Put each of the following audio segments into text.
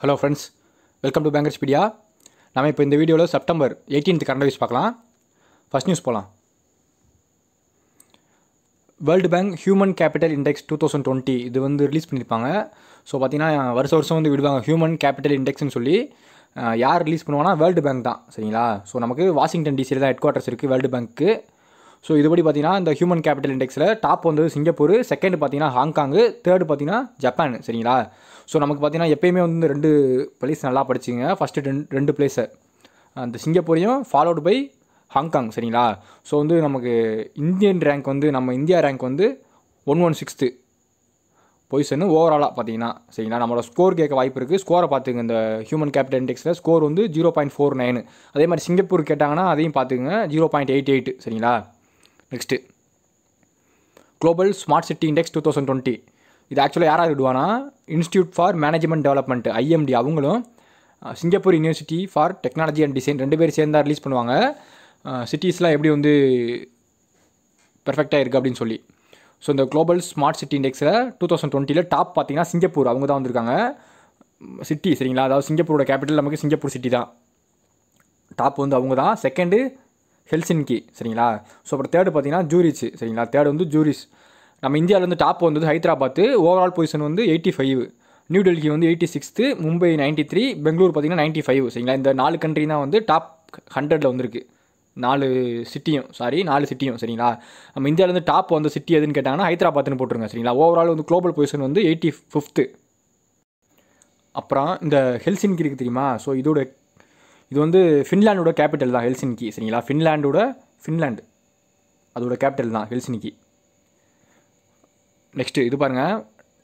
hello friends welcome to bankers pedia நம்ம இப்போ இந்த வீடியோவில் செப்டம்பர் 18th கரண்ட் நியூஸ் பார்க்கலாம் ஃபர்ஸ்ட் நியூஸ் போகலாம் world bank human capital index two thousand twenty இது வந்து ரிலீஸ் பண்ணியிருப்பாங்க ஸோ பார்த்தீங்கன்னா வருஷம் வருஷம் வந்து விடுவாங்க ஹியூமன் கேபிட்டல் இண்டெக்ஸ்னு சொல்லி அஹ், யார் ரிலீஸ் பண்ணுவாங்கன்னா வேர்ல்டு பேங்க் தான் சரிங்களா ஸோ நமக்கு வாஷிங்டன் டிசியில் தான் ஹெட் குவார்ட்டர்ஸ் இருக்குது வேர்ல்டு பேங்க்கு ஸோ இதுபடி பார்த்தீங்கன்னா இந்த ஹியூமன் கேபிட்டல் இண்டெக்ஸில் டாப் வந்து சிங்கப்பூர் செகண்ட் பார்த்தீங்கன்னா ஹாங்காங்கு தேர்டு பார்த்தீங்கன்னா ஜப்பான் சரிங்களா ஸோ நமக்கு பார்த்தீங்கன்னா எப்பயுமே வந்து ரெண்டு பிளேஸ் நல்லா படிச்சிங்க ஃபஸ்ட்டு ரெண்டு ரெண்டு பிளேஸை அந்த சிங்கப்பூரையும் ஃபாலோடு பை ஹாங்காங் சரிங்களா ஸோ வந்து நமக்கு இந்தியன் ரேங்க் வந்து நம்ம இந்தியா ரேங்க் வந்து ஒன் ஒன் சிக்ஸ்த்து பொசிஷன் ஓவராலாக பார்த்தீங்கன்னா சரிங்களா நம்மளோட ஸ்கோர் கேட்க வாய்ப்பு இருக்குது ஸ்கோரை பார்த்துங்க இந்த ஹியூமன் கேபிட்டல் இண்டெக்ஸில் ஸ்கோர் வந்து ஜீரோ பாயிண்ட் ஃபோர் நைனு அதே மாதிரி சிங்கப்பூர் கேட்டாங்கன்னா அதையும் பார்த்துக்குங்க ஜீரோ பாயிண்ட் எயிட் எயிட் சரிங்களா next global smart city index two thousand twenty இது ஆக்சுவலாக யாராக விடுவானா institute for management development IMD அவங்களும் அஹ், Singapore university for technology and design ரெண்டு பேர் சேர்ந்தா ரிலீஸ் பண்ணுவாங்க சிட்டிஸ்லாம் எப்படி வந்து பெர்ஃபெக்டாக இருக்குது அப்படின்னு சொல்லி ஸோ இந்த குளோபல் ஸ்மார்ட் சிட்டி இண்டெக்ஸில் டூ தௌசண்ட் டுவெண்ட்டியில் டாப் பார்த்தீங்கன்னா சிங்கப்பூர் அவங்க தான் வந்திருக்காங்க சிட்டி சரிங்களா அதாவது சிங்கப்பூரோட கேபிட்டல் நமக்கு சிங்கப்பூர் சிட்டி தான் டாப் வந்து அவங்க தான் செகண்டு ஹெல்சின்கி சரிங்களா ஸோ அப்புறம் தேர்டு பார்த்தீங்கன்னா ஜூரிச் சரிங்களா தேர்டு வந்து ஜூரிஸ் நம்ம இந்தியாவில் வந்து டாப் வந்தது ஹைதராபாத் ஓவரால் பொசிஷன் வந்து எயிட்டி ஃபைவ் நியூ டெல்லி வந்து eighty sixth Mumbai ninety three Bangalore பார்த்தீங்கன்னா நைன்ட்டி ஃபைவ் சரிங்களா இந்த நாலு கண்ட்ரி தான் வந்து டாப் ஹண்ட்ரடில் வந்திருக்கு நாலு சிட்டியும் சாரி நாலு சிட்டியும் சரிங்களா நம்ம இந்தியாவிலேருந்து டாப் வந்த சிட்டி எதுன்னு கேட்டாங்கன்னா ஹைதராபாத்னு போட்டுருங்க சரிங்களா ஓவரால் வந்து குளோபல் பொசிஷன் வந்து எயிட்டி ஃபிஃப்த்து அப்புறம் இந்த ஹெல்சின்கி இருக்குது தெரியுமா ஸோ இதோட இது வந்து ஃபின்லாண்டோட கேபிட்டல் தான் ஹெல்சின்கி சரிங்களா ஃபின்லாண்டோட ஃபின்லாண்டு அதோட கேபிட்டல் தான் ஹெல்சின்கி நெக்ஸ்ட்டு இது பாருங்கள்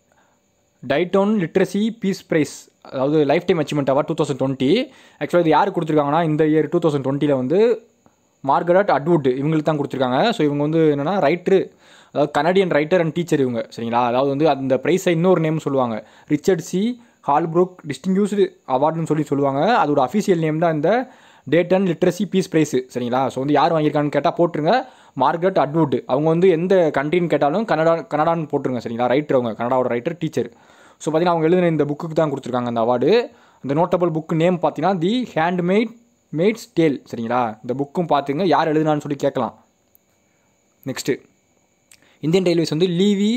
டைட்டோன் லிட்ரஸி பீஸ் ப்ரைஸ் அதாவது lifetime achievement award two thousand twenty ஆக்சுவலாக இது யார் கொடுத்துருக்காங்கன்னா இந்த இயர் டூ தௌசண்ட் டுவெண்ட்டியில் வந்து மார்கரெட் அட்வுட் இவங்களுக்கு தான் கொடுத்துருக்காங்க ஸோ இவங்க வந்து என்னென்னா ரைட்டரு அதாவது கனடியன் ரைட்டர் அண்ட் டீச்சர் இவங்க சரிங்களா அதாவது வந்து அந்த ப்ரைஸை இன்னொரு நேம் சொல்லுவாங்க ரிச்சர்ட் சி ஹால்ப்ரூக் டிஸ்டிங்யூஸ்டு அவார்டுன்னு சொல்லி சொல்லுவாங்க அதோட அஃபிஷியல் நேம் தான் இந்த Dayton literacy peace prize சரிங்களா ஸோ வந்து யார் வாங்கியிருக்காங்கன்னு கேட்டால் போட்டுருங்க மார்கரெட் அட்வுட் அவங்க வந்து எந்த கண்ட்ரின்னு கேட்டாலும் கனடா கனடான்னு போட்டுருங்க சரிங்களா ரைட்டர் அவங்க கனடாவோட ரைட்டர் டீச்சர் ஸோ பார்த்தீங்கன்னா அவங்க எழுதின இந்த புக்குக்கு தான் கொடுத்துருக்காங்க அந்த அவார்டு அந்த நோட்டபிள் புக் நேம் பார்த்தீங்கன்னா தி ஹேண்ட்மேட் மேட்ஸ் டேல் சரிங்களா இந்த புக்கும் பார்த்துங்க யார் எழுதுனான்னு சொல்லி கேட்கலாம் நெக்ஸ்ட்டு இந்தியன் ரயில்வேஸ் வந்து levy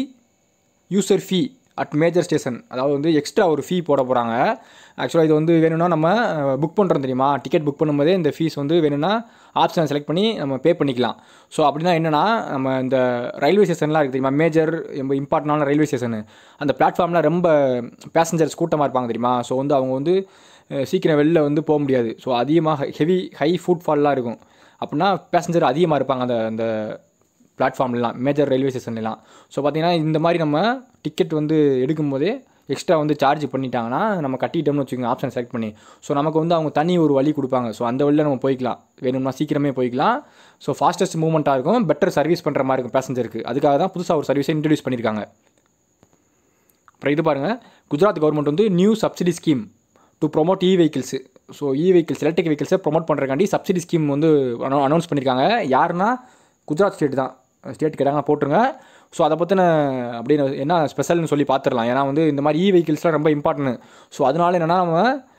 user fee at major station அதாவது வந்து எக்ஸ்ட்ரா ஒரு ஃபீ போட போகிறாங்க ஆக்சுவலாக இது வந்து வேணும்னா நம்ம புக் பண்ணுறோம் தெரியுமா டிக்கெட் புக் பண்ணும்போதே இந்த ஃபீஸ் வந்து வேணும்னா ஆப்ஷனை செலக்ட் பண்ணி நம்ம பே பண்ணிக்கலாம் ஸோ அப்படின்னா என்னென்னா நம்ம இந்த ரயில்வே ஸ்டேஷன்லாம் இருக்குது தெரியுமா மேஜர் ரொம்ப இம்பார்ட்டண்டான ரயில்வே ஸ்டேஷனு அந்த பிளாட்ஃபார்மில் ரொம்ப பேசஞ்சர்ஸ் கூட்டமாக இருப்பாங்க தெரியுமா ஸோ வந்து அவங்க வந்து அஹ், சீக்கிரம் வெளில வந்து போக முடியாது ஸோ அதிகமாக ஹெவி ஹை ஃபுட்ஃபால்லாம் இருக்கும் அப்படின்னா பேசஞ்சர் அதிகமாக இருப்பாங்க அந்த அந்த பிளாட்ஃபார்ம்லாம் மேஜர் ரயில்வே ஸ்டேஷன்லாம் ஸோ பார்த்தீங்கன்னா இந்த மாதிரி நம்ம டிக்கெட் வந்து எடுக்கும்போதே எக்ஸ்ட்ரா வந்து சார்ஜ் பண்ணிட்டாங்கன்னா நம்ம கட்டிட்டோம்னு வச்சுக்கோங்க ஆப்ஷன் செலக்ட் பண்ணி ஸோ நமக்கு வந்து அவங்க தனி ஒரு வழி கொடுப்பாங்க ஸோ அந்த வழியில் நம்ம போய்க்கலாம் வேணும்னா சீக்கிரமே போய்க்கலாம் ஸோ ஃபாஸ்டஸ்ட் மூவ்மெண்ட்டாக இருக்கும் பெட்டர் சர்வீஸ் பண்ணுற மாதிரி இருக்கும் பேசஞ்சருக்கு அதுக்காக தான் புதுசாக ஒரு சர்வீஸை இன்ட்ரடியூஸ் பண்ணியிருக்காங்க அப்புறம் இது பாருங்கள் குஜராத் கவர்மெண்ட் வந்து new subsidy scheme to promote E vehicles so E vehicles electric வெஹிக்கிள்ஸை ப்ரொமோட் பண்ணுறக்காண்டி சப்சிடி ஸ்கீம் வந்து அனௌன்ஸ் பண்ணியிருக்காங்க யாருன்னா குஜராத் ஸ்டேட் தான் ஸ்டேட் கேட்டாங்கன்னா போட்டுருங்க ஸோ அதை பற்றின அப்படின்னு என்ன ஸ்பெஷல்னு சொல்லி பார்த்துடலாம் ஏன்னா வந்து இந்த மாதிரி இ வெஹிக்கிள்ஸ்லாம் ரொம்ப இம்பார்ட்டன்ட் ஸோ அதனால என்னென்னா நம்ம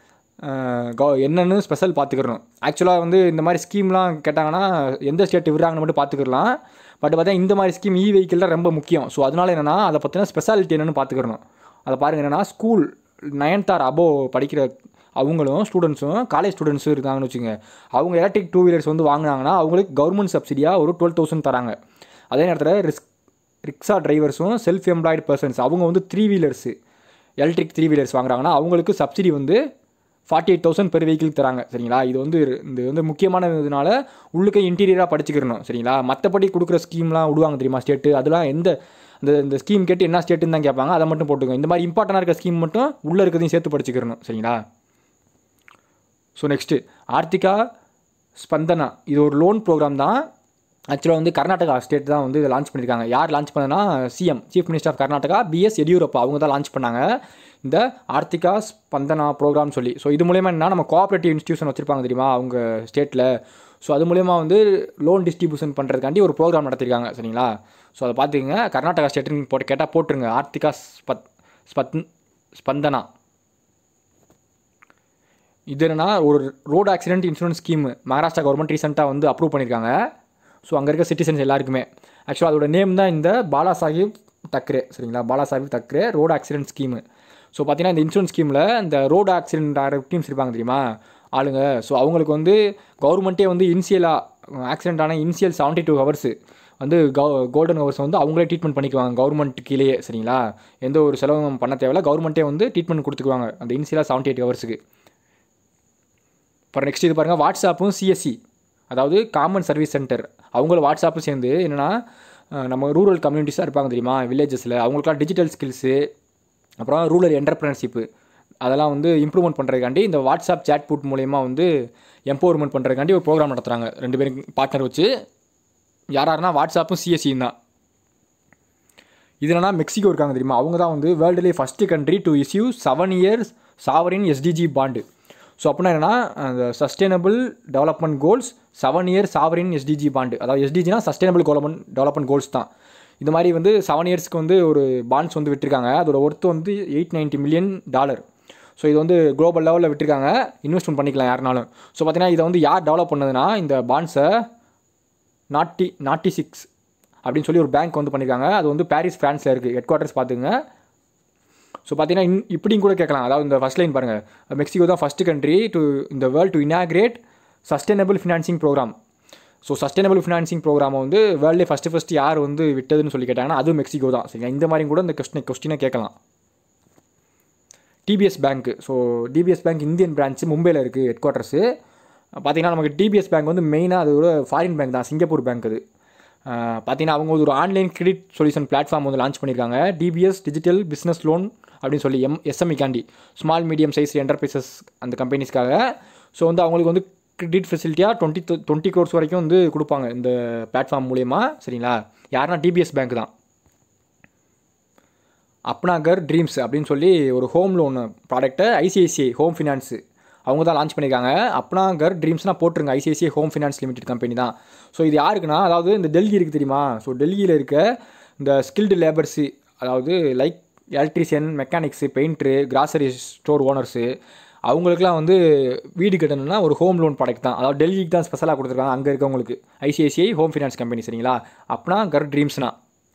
அஹ், கவ- என்னன்னு ஸ்பெஷல் பார்த்துக்கிறணும் ஆக்சுவலாக வந்து இந்த மாதிரி ஸ்கீம்லாம் கேட்டாங்கன்னா எந்த ஸ்டேட் விடுறாங்கன்னு மட்டும் பார்த்துக்கலாம் பட் பார்த்தா இந்த மாதிரி ஸ்கீம் இ வெஹிக்கிள் தான் ரொம்ப முக்கியம் ஸோ அதனால என்னென்னா அதை பற்றின ஸ்பெஷாலிட்டி என்னென்னு பார்த்துக்கிறணும் அதை பாருங்கள் என்னென்னா ஸ்கூல் நைன்த் ஆர் அபோவ் படிக்கிற அவங்களும் ஸ்டூடெண்ட்ஸும் காலேஜ் ஸ்டூடெண்ட்ஸும் இருக்காங்கன்னு வச்சுங்க அவங்க எலக்ட்ரிக் டூ வீலர்ஸ் வந்து வாங்கினாங்கன்னா அவங்களுக்கு கவர்மெண்ட் சப்சிடியாக ஒரு டுவெல் தௌசண்ட் தராங்க அதே நேரத்தில் ரிஸ்க் ரிக்ஷா டிரைவர்ஸும் செல்ஃப் எம்ப்ளாய்டு பர்சன்ஸ் அவங்க வந்து three wheelers electric three wheelers வாங்குறாங்கன்னா அவங்களுக்கு சப்சிடி வந்து forty eight thousand per vehicle தராங்க சரிங்களா இது வந்து இது வந்து முக்கியமான இதனால உள்ளுக்க இன்டீரியராக படிச்சுக்கிறணும் சரிங்களா மற்றபடி கொடுக்குற ஸ்கீம்லாம் விடுவாங்க தெரியுமா ஸ்டேட்டு அதெல்லாம் எந்த இந்த இந்த ஸ்கீம் கேட்டு என்ன ஸ்டேட்டுன்னு தான் கேட்பாங்க அதை மட்டும் போட்டுக்கோங்க இந்த மாதிரி இம்பார்ட்டண்டாக இருக்க ஸ்கீம் மட்டும் உள்ளே இருக்கிறதையும் சேர்த்து படிச்சுக்கிறணும் சரிங்களா ஸோ நெக்ஸ்ட்டு ஆர்த்திகா ஸ்பந்தனா இது ஒரு லோன் ப்ரோக்ராம் தான் ஆக்சுவலாக வந்து கர்நாடகா ஸ்டேட் தான் வந்து இதை லான்ச் பண்ணியிருக்காங்க யார் லான்ச் பண்ணனா CM chief minister of Karnataka BS Yediyurappa அவங்க தான் லான்ச் பண்ணாங்க இந்த ஆர்த்திகா ஸ்பந்தனா ப்ரோக்ராம் சொல்லி ஸோ இது மூலயமா என்ன நம்ம கோஆப்ரேட்டிவ் இன்ஸ்டியூஷன் வச்சுருப்பாங்க தெரியுமா அவங்க ஸ்டேட்டில் ஸோ அது மூலயமா வந்து லோன் டிஸ்ட்ரிபியூஷன் பண்ணுறதுக்காண்டி ஒரு ப்ரோக்ராம் நடத்திருக்காங்க சரிங்களா ஸோ அதை பார்த்துக்கங்க கர்நாடகா ஸ்டேட்டுன்னு போட்டு கேட்டால் போட்டுருங்க ஆர்த்திகா ஸ்பத் ஸ்பத் ஸ்பந்தனா இது என்னன்னா ஒரு road accident insurance scheme Maharashtra government ரீசெண்டாக வந்து அப்ரூவ் பண்ணியிருக்காங்க ஸோ அங்கே இருக்க சிட்டிசன்ஸ் எல்லாருக்குமே ஆக்சுவலாக அதோட நேம் தான் இந்த பாலா சாஹிப் தக்ரே சரிங்களா Bala Sahib Thackeray road accident scheme so பார்த்தீங்கன்னா இந்த இன்சூரன்ஸ் ஸ்கீமில் இந்த ரோடு ஆக்சிடென்ட் ஆகிற டீம்ஸ் இருப்பாங்க தெரியுமா ஆளுங்க ஸோ அவங்களுக்கு வந்து கவர்மெண்ட்டே வந்து இனிஷியலாக ஆக்சிடென்ட் ஆன இனிஷியல் செவன்ட்டி டூ ஹவர்ஸ் வந்து கோல்டன் ஹவர்ஸ் வந்து அவங்களே ட்ரீட்மெண்ட் பண்ணிக்குவாங்க கவர்மெண்ட் கீழேயே சரிங்களா எந்த ஒரு செலவும் பண்ண தேவையில்ல கவர்மெண்ட்டே வந்து ட்ரீட்மெண்ட் கொடுத்துக்குவாங்க அந்த இனிஷியலாக செவன்ட்டி எயிட் ஹவர்ஸுக்கு அப்புறம் நெக்ஸ்ட் இது பாருங்கள் வாட்ஸ்அப்பும் சிஎஸ்சி அதாவது காமன் சர்வீஸ் சென்டர் அவங்கள வாட்ஸ்அப்பும் சேர்ந்து என்னென்னா நம்ம ரூரல் கம்யூனிட்டிஸாக இருப்பாங்க தெரியுமா வில்லேஜஸில் அவங்களுக்குலாம் டிஜிட்டல் ஸ்கில்ஸு அப்புறம் ரூரல் என்டர்பிரினர்ஷிப்பு அதெல்லாம் வந்து இம்ப்ரூவ்மெண்ட் பண்ணுறதுக்காண்டி இந்த வாட்ஸ்அப் சேட் புட் மூலயமா வந்து எம்பவர்மெண்ட் பண்ணுறதுக்காண்டி ஒரு ப்ரோக்ராம் நடத்துகிறாங்க ரெண்டு பேரும் பார்ட்னர் வச்சு யார் யாருன்னா வாட்ஸ்அப்பும் சிஎஸ்சியும் தான் இது என்னன்னா மெக்சிகோ இருக்காங்க தெரியுமா அவங்க தான் வந்து வேர்ல்டுலேயே first country to issue seven years sovereign SDG bond so அப்படின்னா என்னன்னா அந்த sustainable development goals seven year sovereign SDG bond அதாவது எஸ்டிஜினா சஸ்டைனபிள் டெவலப்மெண்ட் டெவலப்மெண்ட் கோல்ஸ் தான் இந்த மாதிரி வந்து செவன் இயர்ஸ்க்கு வந்து ஒரு பாண்ட்ஸ் வந்து விட்டுருக்காங்க அதோட ஒர்த்து வந்து eight ninety million dollar so இது வந்து குளோபல் லெவலில் விட்டுருக்காங்க இன்வெஸ்ட்மெண்ட் பண்ணிக்கலாம் யாருனாலும் ஸோ பார்த்தீங்கன்னா இதை வந்து யார் டெவலப் பண்ணதுன்னா இந்த பாண்ட்ஸை நாட்டி நாட்டி சிக்ஸ் அப்படின்னு சொல்லி ஒரு பேங்க் வந்து பண்ணியிருக்காங்க அது வந்து பாரிஸ் ஃப்ரான்ஸில் இருக்குது ஹெட் குவார்ட்டர்ஸ் பார்த்துங்க ஸோ பார்த்தீங்கன்னா இன் இப்படியும் கூட கேட்கலாம் அதாவது இந்த ஃபஸ்ட் லைன் பாருங்கள் மெக்சிகோ தான் ஃபஸ்ட்டு கண்ட்ரி டு இந்த world to inaugurate sustainable financing programme so sustainable financing ப்ரோக்ராமை வந்து வேர்ல்டே ஃபஸ்ட்டு ஃபஸ்ட்டு யார் வந்து விட்டதுன்னு சொல்லி கேட்டாங்கன்னா அதுவும் மெக்சிகோ தான் சரிங்களா இந்த மாதிரி கூட இந்த கொஸ்டின் கொஸ்டினை கேட்கலாம் DBS bank so DBS bank Indian branch மும்பையில் இருக்குது ஹெட் குவார்ட்டர்ஸு பார்த்தீங்கன்னா நமக்கு டிபிஎஸ் பேங்க் வந்து மெயினாக அது ஒரு ஃபாரின் பேங்க் தான் சிங்கப்பூர் பேங்க் அது பார்த்தீங்கன்னா அவங்க ஒரு ஆன்லைன் கிரெடிட் சொல்யூஷன் பிளாட்ஃபார்ம் வந்து லான்ச் பண்ணியிருக்காங்க டிபிஎஸ் டிஜிட்டல் பிஸ்னஸ் லோன் அப்படின்னு சொல்லி எம் எஸ்எம்இ காண்டி ஸ்மால் மீடியம் சைஸ் என்டர்பிரைசஸ் அந்த கம்பெனிஸ்க்காக ஸோ வந்து அவங்களுக்கு வந்து கிரெடிட் ஃபெசிலிட்டியாக டுவெண்ட்டி டுவெண்ட்டி க்ரோர்ஸ் வரைக்கும் வந்து கொடுப்பாங்க இந்த பிளாட்ஃபார்ம் மூலயமா சரிங்களா யாருன்னா டிபிஎஸ் பேங்க் தான் அப்னாகர் ட்ரீம்ஸ் அப்படின்னு சொல்லி ஒரு ஹோம் லோன் ப்ராடக்ட்டை ஐசிஐசிஐ ஹோம் ஃபினான்ஸு அவங்க தான் லான்ச் பண்ணியிருக்காங்க அப்னாகர் ட்ரீம்ஸ்னால் போட்டுருங்க ICICI home finance limited company தான் ஸோ இது யாருக்குன்னா அதாவது இந்த டெல்லி இருக்குது தெரியுமா ஸோ டெல்லியில் இருக்க இந்த ஸ்கில்டு லேபர்ஸு அதாவது like electrician mechanics painter grocery store owners அவங்களுக்குலாம் வந்து வீடு கட்டணும்னா ஒரு ஹோம் லோன் ப்ராடக்ட் தான் அதாவது டெல்லிக்கு தான் ஸ்பெஷலாக கொடுத்துருக்காங்க அங்கே இருக்கவங்களுக்கு ஐசிஐசிஐ ஹோம் ஃபினான்ஸ் கம்பெனி சரிங்களா அப்பனா கர் ட்ரீம்ஸ்னா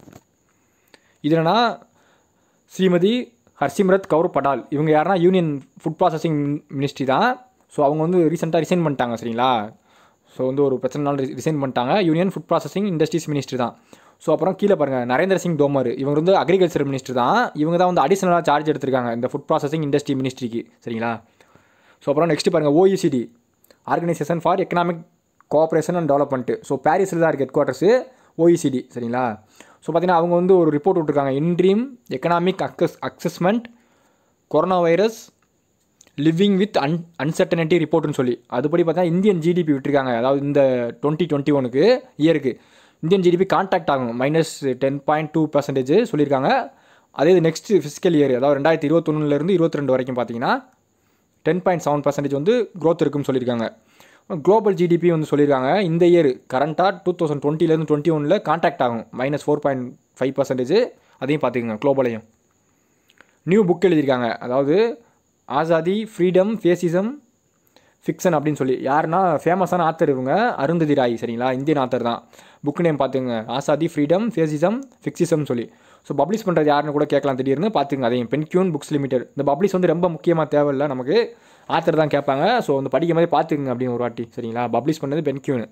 இது என்னன்னா ஸ்ரீமதி ஹர்சிம்ரத் கவுர் படால் இவங்க யாருன்னா யூனியன் ஃபுட் ப்ராசஸிங் மினிஸ்ட்ரி தான் ஸோ அவங்க வந்து ரீசெண்டாக ரிசைன் பண்ணிட்டாங்க சரிங்களா ஸோ வந்து ஒரு பிரச்சனைனால ரிசைன் பண்ணிட்டாங்க union food processing industries ministry தான் ஸோ அப்புறம் கீழே பாருங்கள் நரேந்திர சிங் தோமர் இவங்க வந்து அக்ரிகல்ச்சர் மினிஸ்டர் தான் இவங்க தான் வந்து அடிஷனலாக சார்ஜ் எடுத்திருக்காங்க இந்த ஃபுட் ப்ராசஸிங் இண்டஸ்ட்ரி மினிஸ்ட்ரிக்கு சரிங்களா ஸோ அப்புறம் நெக்ஸ்ட் பாருங்கள் OECD organisation for economic cooperation and development so பாரிஸில் தான் இருக்குது ஹெட் குவார்ட்டர்ஸு ஓஇசிடி சரிங்களா ஸோ பார்த்தீங்கன்னா அவங்க வந்து ஒரு ரிப்போர்ட் விட்ருக்காங்க interim economic assess assessment corona virus living with an uncertainty ரிப்போர்ட்னு சொல்லி அதுபடி பார்த்தா இந்தியன் ஜிடிபி விட்டுருக்காங்க அதாவது இந்த டுவெண்ட்டி டுவெண்ட்டி ஒனுக்கு இயருக்கு இந்தியன் ஜிடிபி கான்டாக்ட் ஆகும் minus ten point two percentage சொல்லியிருக்காங்க அதே இது நெக்ஸ்ட் ஃபிசிக்கல் இயர் அதாவது ரெண்டாயிரத்தி இருபத்தொன்னுலேருந்து இருபத்தி ரெண்டு வரைக்கும் பார்த்தீங்கன்னா டென் பாயிண்ட் செவன் பர்சன்டேஜ் வந்து க்ரோத் இருக்குன்னு சொல்லியிருக்காங்க குளோபல் ஜிடிபி வந்து சொல்லியிருக்காங்க இந்த இயர் கரண்ட்டாக டூ தௌசண்ட் டுவெண்ட்டிலேருந்து டுவெண்ட்டி ஒனில் கான்டாக்ட் ஆகும் minus four point five percentage அதையும் பார்த்துக்கோங்க குளோபலையும் நியூ புக் எழுதியிருக்காங்க அதாவது ஆசாதி ஃப்ரீடம் ஃபேசிசம் ஃபிக்ஷன் அப்படின்னு சொல்லி யாருன்னா ஃபேமஸான ஆத்தர் இவங்க அருந்ததி ராய் சரிங்களா இந்தியன் ஆத்தர் தான் புக் நேம் பார்த்துங்க ஆசாதி ஃப்ரீடம் ஃபேசிசம் ஃபிக்சிசம் சொல்லி ஸோ பப்ளிஷ் பண்ணுறது யாருன்னு கூட கேட்கலாம் திடீர்னு பார்த்துங்க அதையும் பென்க்யூன் புக்ஸ் லிமிடெட் இந்த பப்ளிஷ் வந்து ரொம்ப முக்கியமாக தேவையில்லை நமக்கு ஆத்தர் தான் கேட்பாங்க ஸோ வந்து படிக்கும் போதே பார்த்துக்குங்க அப்படின்னு ஒரு வாட்டி சரிங்களா பப்ளிஷ் பண்ணது பென்க்யூன்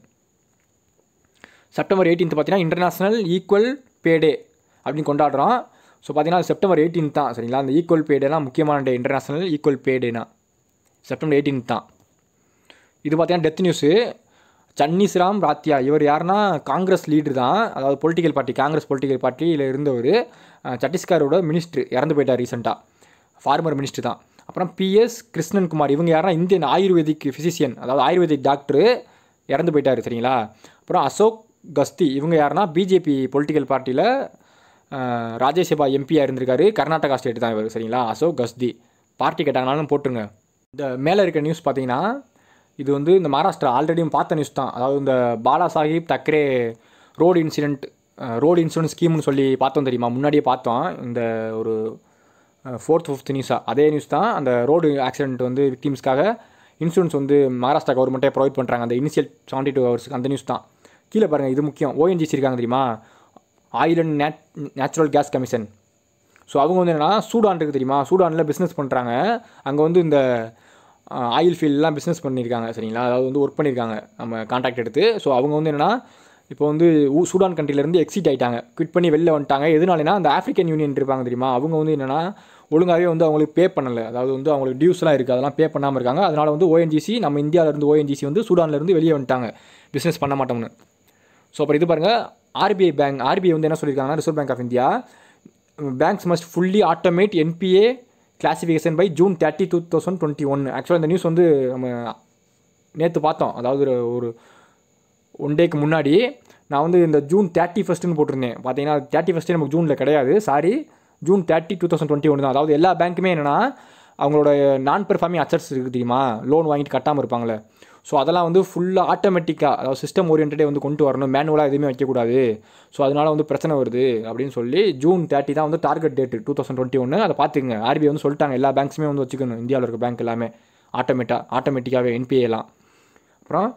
செப்டம்பர் எயிட்டீன்த் பார்த்தீங்கன்னா இன்டர்நேஷனல் ஈக்குவல் பே டே அப்படின்னு கொண்டாடுறோம் ஸோ பார்த்தீங்கன்னா செப்டம்பர் எயிட்டீன் தான் சரிங்களா அந்த ஈக்குவல் பே டேனா முக்கியமான டே இன்டர்நேஷனல் ஈக்குவல் பே டேனா செப்டம்பர் எயிட்டீன் தான் இது பார்த்தீங்கன்னா டெத் நியூஸு சன்னிஸ்ராம் ராத்தியா இவர் யாருன்னா காங்கிரஸ் லீடர் தான் அதாவது பொலிட்டிக்கல் பார்ட்டி காங்கிரஸ் பொலிட்டிக்கல் பார்ட்டியில் இருந்தவர் சத்தீஸ்கரோட மினிஸ்டர் இறந்து போயிட்டார் ரீசெண்டாக ஃபார்மர் மினிஸ்டர் தான் அப்புறம் பிஎஸ் கிருஷ்ணன் குமார் இவங்க யாருன்னா இந்தியன் ஆயுர்வேதிக் ஃபிசிஷியன் அதாவது ஆயுர்வேதிக் டாக்டரு இறந்து போயிட்டார் சரிங்களா அப்புறம் அசோக் கஸ்தி இவங்க யாருன்னா பிஜேபி பொலிட்டிக்கல் பார்ட்டியில் ராஜ்யசபா எம்பியாக இருந்திருக்காரு கர்நாடகா ஸ்டேட் தான் இவர் சரிங்களா அசோக் கஸ்தி பார்ட்டி கேட்டாங்கனாலும் போட்டுருங்க இந்த மேலே இருக்க நியூஸ் பார்த்தீங்கன்னா இது வந்து இந்த மகாராஷ்டிரா ஆல்ரெடியும் பார்த்த நியூஸ் தான் அதாவது இந்த Bala Sahib Thackeray road incident road insurance ஸ்கீம்னு சொல்லி பார்த்தோம் தெரியுமா முன்னாடியே பார்த்தோம் இந்த ஒரு ஃபோர்த் ஃபிஃப்த் நியூஸாக அதே நியூஸ் தான் அந்த ரோடு ஆக்சிடென்ட் வந்து விக்டிம்ஸ்க்காக இன்சூரன்ஸ் வந்து மகாராஷ்டிரா கவர்மெண்ட்டே ப்ரொவைட் பண்ணுறாங்க அந்த இனிஷியல் செவன்ட்டி டூ ஹவர்ஸ்க்கு அந்த நியூஸ் தான் கீழே பாருங்கள் இது முக்கியம் ஓஎன்ஜிசி இருக்காங்க தெரியுமா oil and nat natural gas commission so அவங்க வந்து என்னென்னா சூடான் இருக்குது தெரியுமா சூடானில் பிஸ்னஸ் பண்ணுறாங்க அங்கே வந்து இந்த ஆயில் ஃபீல்ட்லாம் பிஸ்னஸ் பண்ணியிருக்காங்க சரிங்களா அதாவது வந்து ஒர்க் பண்ணியிருக்காங்க நம்ம கான்ட்ராக்ட் எடுத்து ஸோ அவங்க வந்து என்னென்னா இப்போ வந்து ஊ- சூடான் கண்ட்ரிலேருந்து எக்ஸிட் ஆயிட்டாங்க குவிட் பண்ணி வெளில வந்துட்டாங்க எதனாலனா அந்த ஆஃப்ரிக்கன் யூனியன் இருப்பாங்க தெரியுமா அவங்க வந்து என்னென்னா ஒழுங்காகவே வந்து அவங்களுக்கு பே பண்ணலை அதாவது வந்து அவங்களுக்கு டியூஸ்லாம் இருக்குது அதெல்லாம் பே பண்ணாமல் இருக்காங்க அதனால் வந்து ஓஎன்ஜிசி நம்ம இந்தியாவிலேருந்து ஓஎன்ஜிசி வந்து சூடான்லேருந்து வெளியே வந்துட்டாங்க பிஸ்னஸ் பண்ண மாட்டோம்னு ஸோ அப்புறம் இது பாருங்கள் ஆர்பிஐ பேங்க் ஆர்பிஐ வந்து என்ன சொல்லியிருக்காங்கன்னா reserve bank of India banks must fully automate NPA classification by June thirty two thousand twenty one ஆக்சுவலாக இந்த நியூஸ் வந்து நம்ம நேற்று பார்த்தோம் அதாவது ஒரு ஒரு ஒன் டேக்கு முன்னாடி நான் வந்து இந்த ஜூன் தேர்ட்டி ஃபஸ்ட்டுன்னு போட்டிருந்தேன் பார்த்தீங்கன்னா தேர்ட்டி ஃபஸ்ட்டு நமக்கு ஜூனில் கிடையாது sorry June thirty two thousand twenty one தான் அதாவது எல்லா பேங்க்குமே என்னென்னா அவங்களோட நான் பெர்ஃபார்மிங் அச்சட்ஸ் இருக்குது தெரியுமா லோன் வாங்கிட்டு கட்டாமல் இருப்பாங்களே ஸோ அதெல்லாம் வந்து ஃபுல்லாக ஆட்டோமேட்டிக்காக அதாவது சிஸ்டம் ஓரியன்டே வந்து கொண்டு வரணும் மேனுவலாக எதுவுமே வைக்கக்கூடாது ஸோ அதனால வந்து பிரச்சனை வருது அப்படின்னு சொல்லி ஜூன் தேர்ட்டி தான் வந்து target date two thousand twenty ஒன்று அதை பார்த்துக்குங்க ஆர்பிஐ வந்து சொல்லிட்டாங்க எல்லா பேங்க்ஸுமே வந்து வச்சுக்கணும் இந்தியாவில் இருக்க பேங்க் எல்லாமே ஆட்டோமேட்டா ஆட்டோமேட்டிக்காகவே என்பிஏலாம் அப்புறம்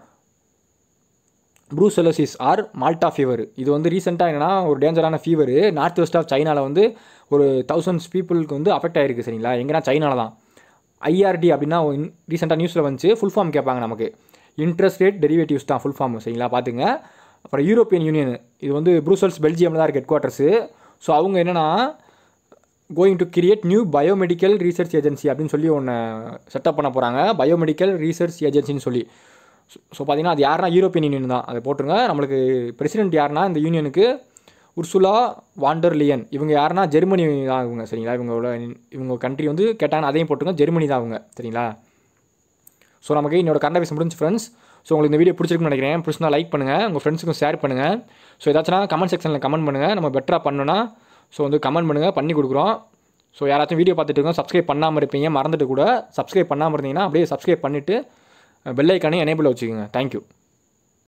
ப்ரூசெலசிஸ் ஆர் மால்டா ஃபீவர் இது வந்து ரீசெண்டாக என்னன்னா ஒரு டேஞ்சரான ஃபீவர் நார்த் வெஸ்ட் ஆஃப் சைனாவில் வந்து ஒரு தௌசண்ட்ஸ் பீப்புளுக்கு வந்து அஃபெக்ட் ஆயிருக்கு சரிங்களா எங்கன்னா சைனால தான் ஐஆர்டி அப்படின்னா ரீசெண்டாக நியூஸில் வந்துச்சு ஃபுல் ஃபார்ம் கேட்பாங்க நமக்கு இன்ட்ரெஸ்ட் ரேட் டெரிவேட்டிவ்ஸ் தான் ஃபுல் ஃபார்ம் சரிங்களா பார்த்துங்க அப்புறம் யூரோப்பியன் யூனியன் இது வந்து ப்ரூசல்ஸ் பெல்ஜியமில் தான் இருக்குது ஹெட் குவார்ட்டர்ஸு ஸோ அவங்க என்னென்னா going to create new biomedical research agency அப்படின்னு சொல்லி ஒன்று செட்டப் பண்ண போகிறாங்க பயோமெடிக்கல் ரீசர்ச் ஏஜென்சின்னு சொல்லி ஸோ பார்த்தீங்கன்னா அது யாருன்னா யூரோப்பியன் யூனியன் தான் அதை போட்டுருங்க நம்மளுக்கு பிரசிடென்ட் யாருன்னா இந்த யூனியனுக்கு உர்சுலா வாண்டர் லியன் இவங்க யாருன்னா ஜெர்மனி தான் இவங்க சரிங்களா இவங்களோட இவங்க கண்ட்ரி வந்து கேட்டாங்கன்னா அதையும் போட்டுருங்க ஜெர்மனி தான் அவங்க சரிங்களா ஸோ நமக்கு என்னோட கரண்ட் அஃபேர்ஸ் முடிஞ்சு ஃப்ரெண்ட்ஸ் ஸோ உங்களுக்கு இந்த வீடியோ பிடிச்சிருக்குன்னு நினைக்கிறேன் பிடிச்சிருந்தா லைக் பண்ணுங்கள் உங்கள் ஃப்ரெண்ட்ஸுக்கும் ஷேர் பண்ணுங்கள் ஸோ ஏதாச்சும் கமெண்ட் செக்ஷனில் கமெண்ட் பண்ணுங்கள் நம்ம பெட்டராக பண்ணணும்னா ஸோ வந்து கமெண்ட் பண்ணுங்கள் பண்ணி கொடுக்குறோம் ஸோ யாராச்சும் வீடியோ பார்த்துட்டு இருக்கோம் சப்ஸ்கிரைப் பண்ணாமல் இருப்பீங்க மறந்துட்டு கூட சப்ஸ்கிரைப் பண்ணாமல் இருந்தீங்கன்னா அப்படியே சப்ஸ்கிரைப் பண்ணிவிட்டு பெல் ஐக்கானே எனேபிள் வச்சுக்கோங்க தேங்க்யூ